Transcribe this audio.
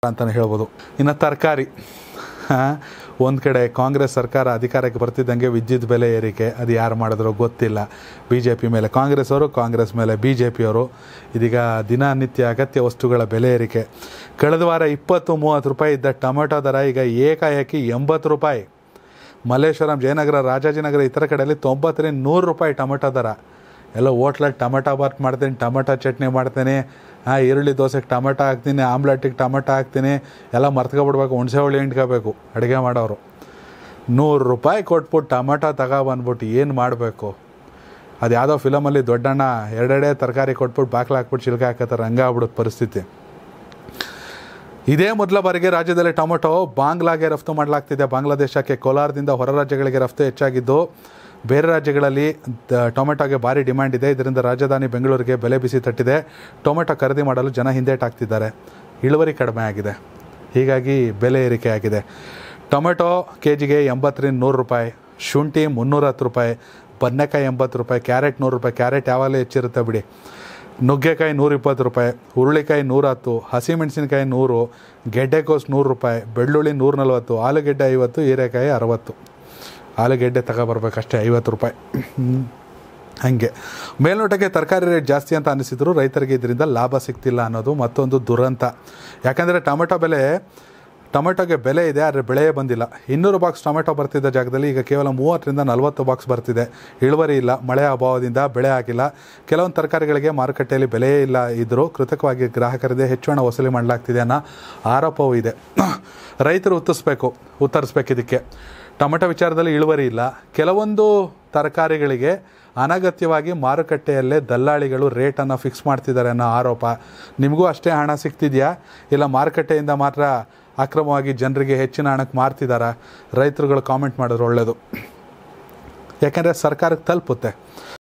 ಅಂತಲೇ ಹೇಳ್ಬೋದು ಇನ್ನು ತರಕಾರಿ ಒಂದು ಕಡೆ ಕಾಂಗ್ರೆಸ್ ಸರ್ಕಾರ ಅಧಿಕಾರಕ್ಕೆ ಬರ್ತಿದ್ದಂಗೆ ವಿದ್ಯುತ್ ಬೆಲೆ ಏರಿಕೆ ಅದು ಯಾರು ಮಾಡಿದ್ರೋ ಗೊತ್ತಿಲ್ಲ ಬಿ ಜೆ ಪಿ ಮೇಲೆ ಕಾಂಗ್ರೆಸ್ ಅವರು ಕಾಂಗ್ರೆಸ್ ಮೇಲೆ ಬಿ ಜೆ ಪಿಯವರು ಇದೀಗ ದಿನನಿತ್ಯ ಅಗತ್ಯ ವಸ್ತುಗಳ ಬೆಲೆ ಏರಿಕೆ ಕಳೆದ ವಾರ ಇಪ್ಪತ್ತು ಮೂವತ್ತು ರೂಪಾಯಿ ಇದ್ದ ಟೊಮೆಟೊ ದರ ಈಗ ಏಕಾಏಕಿ ಎಂಬತ್ತು ರೂಪಾಯಿ ಮಲ್ಲೇಶ್ವರಂ ಜಯನಗರ ರಾಜಾಜಿನಗರ ಇತರ ಕಡೆಯಲ್ಲಿ ತೊಂಬತ್ತರಿಂದ ನೂರು ರೂಪಾಯಿ ಟೊಮೆಟೊ ದರ ಎಲ್ಲ ಹೋಟ್ಲಲ್ಲಿ ಟೊಮೆಟೊ ಬಾತ್ ಮಾಡ್ತೀನಿ ಟೊಮೆಟೊ ಚಟ್ನಿ ಮಾಡ್ತೀನಿ ಹಾಂ ಈರುಳ್ಳಿ ದೋಸೆಗೆ ಟೊಮೆಟೊ ಹಾಕ್ತೀನಿ ಆಮ್ಲೆಟಿಗೆ ಟೊಮೆಟೊ ಹಾಕ್ತೀನಿ ಎಲ್ಲ ಮರ್ತ್ಕೊಬಿಡ್ಬೇಕು ಹುಣಸೆ ಹುಳಿ ಹಿಂಡ್ಕೋಬೇಕು ಅಡುಗೆ ಮಾಡೋರು ನೂರು ರೂಪಾಯಿ ಕೊಟ್ಬಿಟ್ಟು ಟೊಮೆಟೊ ತಗೊಬಂದ್ಬಿಟ್ಟು ಏನು ಮಾಡಬೇಕು ಅದು ಯಾವುದೋ ಫಿಲಮಲ್ಲಿ ದೊಡ್ಡಣ್ಣ ಎರಡೆರಡೇ ತರಕಾರಿ ಕೊಟ್ಬಿಟ್ಟು ಬಾಕ್ಲು ಹಾಕ್ಬಿಟ್ಟು ಚಿಲ್ಕ ಹಾಕತ್ತಾರೆ ಹಂಗಾಗ್ಬಿಡುತ್ತೆ ಪರಿಸ್ಥಿತಿ ಇದೇ ಮೊದಲ ಬಾರಿಗೆ ರಾಜ್ಯದಲ್ಲಿ ಟೊಮೆಟೊ ಬಾಂಗ್ಲಾಗೆ ರಫ್ತು ಮಾಡಲಾಗ್ತಿದೆ ಬಾಂಗ್ಲಾದೇಶಕ್ಕೆ ಕೋಲಾರದಿಂದ ಹೊರ ರಾಜ್ಯಗಳಿಗೆ ರಫ್ತು ಹೆಚ್ಚಾಗಿದ್ದು ಬೇರೆ ರಾಜ್ಯಗಳಲ್ಲಿ ದ- ಟೊಮೆಟೊಗೆ ಭಾರಿ ಡಿಮ್ಯಾಂಡ್ ಇದೆ ಇದರಿಂದ ರಾಜಧಾನಿ ಬೆಂಗಳೂರಿಗೆ ಬೆಲೆ ಬಿಸಿ ತಟ್ಟಿದೆ ಟೊಮೆಟೊ ಖರೀದಿ ಮಾಡಲು ಜನ ಹಿಂದೇಟಾಗ್ತಿದ್ದಾರೆ ಇಳುವರಿ ಕಡಿಮೆ ಆಗಿದೆ ಹೀಗಾಗಿ ಬೆಲೆ ಏರಿಕೆ ಆಗಿದೆ ಟೊಮೆಟೊ ಕೆ ಜಿಗೆ ಎಂಬತ್ತರಿಂದ ನೂರು ರೂಪಾಯಿ ಶುಂಠಿ ಮುನ್ನೂರ ಹತ್ತು ರೂಪಾಯಿ ಬದನೆಕಾಯಿ ಎಂಬತ್ತು ರೂಪಾಯಿ ಕ್ಯಾರೆಟ್ ನೂರು ರೂಪಾಯಿ ಕ್ಯಾರೆಟ್ ಯಾವಾಗಲೂ ಹೆಚ್ಚಿರುತ್ತೆ ಬಿಡಿ ನುಗ್ಗೆಕಾಯಿ ನೂರ ಇಪ್ಪತ್ತು ರೂಪಾಯಿ ಹುರುಳಿಕಾಯಿ ನೂರ ಹತ್ತು ಹಸಿಮೆಣಸಿನಕಾಯಿ ನೂರು ಗೆಡ್ಡೆಕೋಸು ನೂರು ರೂಪಾಯಿ ಬೆಳ್ಳುಳ್ಳಿ ನೂರ ನಲ್ವತ್ತು ಆಲೂಗೆಡ್ಡೆ ಐವತ್ತು ಹೀರೆಕಾಯಿ ಅರವತ್ತು ಆಲೂಗೆಡ್ಡೆ ತಗೊಬರ್ಬೇಕಷ್ಟೇ ಐವತ್ತು ರೂಪಾಯಿ ಹ್ಮ್. ಹಾಗೆ ಮೇಲ್ನೋಟಕ್ಕೆ ತರಕಾರಿ ರೇಟ್ ಜಾಸ್ತಿ ಅಂತ ಅನಿಸಿದ್ರು ರೈತರಿಗೆ ಇದರಿಂದ ಲಾಭ ಸಿಗ್ತಿಲ್ಲ ಅನ್ನೋದು ಮತ್ತೊಂದು ದುರಂತ ಯಾಕಂದರೆ ಟೊಮೆಟೊ ಬೆಲೆ ಟೊಮೆಟೊಗೆ ಬೆಲೆ ಇದೆ ಆದರೆ ಬೆಳೆಯೇ ಬಂದಿಲ್ಲ ಇನ್ನೂರು ಬಾಕ್ಸ್ ಟೊಮೆಟೊ ಬರ್ತಿದ್ದ ಜಾಗದಲ್ಲಿ ಈಗ ಕೇವಲ ಮೂವತ್ತರಿಂದ ನಲವತ್ತು ಬಾಕ್ಸ್ ಬರ್ತಿದೆ ಇಳುವರಿ ಇಲ್ಲ ಮಳೆ ಅಭಾವದಿಂದ ಬೆಳೆ ಆಗಿಲ್ಲ ಕೆಲವೊಂದು ತರಕಾರಿಗಳಿಗೆ ಮಾರುಕಟ್ಟೆಯಲ್ಲಿ ಬೆಲೆಯೇ ಇಲ್ಲ ಇದ್ದರೂ ಕೃತಕವಾಗಿ ಗ್ರಾಹಕರದೇ ಹೆಚ್ಚು ಹಣ ವಸೂಲಿ ಮಾಡಲಾಗ್ತಿದೆ ಅನ್ನೋ ಆರೋಪವೂ ಇದೆ ರೈತರು ಉತ್ತರಿಸ್ಬೇಕು ಉತ್ತರಿಸ್ಬೇಕು ಇದಕ್ಕೆ ಟೊಮೆಟೊ ವಿಚಾರದಲ್ಲಿ ಇಳುವರಿ ಇಲ್ಲ ಕೆಲವೊಂದು ತರಕಾರಿಗಳಿಗೆ ಅನಗತ್ಯವಾಗಿ ಮಾರುಕಟ್ಟೆಯಲ್ಲೇ ದಲ್ಲಾಳಿಗಳು ರೇಟನ್ನು ಫಿಕ್ಸ್ ಮಾಡ್ತಿದ್ದಾರೆ ಅನ್ನೋ ಆರೋಪ ನಿಮಗೂ ಅಷ್ಟೇ ಹಣ ಸಿಗ್ತಿದೆಯಾ ಇಲ್ಲ ಮಾರುಕಟ್ಟೆಯಿಂದ ಮಾತ್ರ ಅಕ್ರಮವಾಗಿ ಜನರಿಗೆ ಹೆಚ್ಚಿನ ಹಣಕ್ಕೆ ಮಾರ್ತಿದ್ದಾರಾ ರೈತರುಗಳು ಕಾಮೆಂಟ್ ಮಾಡಿದ್ರೆ ಒಳ್ಳೆಯದು ಯಾಕೆಂದರೆ ಸರ್ಕಾರಕ್ಕೆ ತಲುಪುತ್ತೆ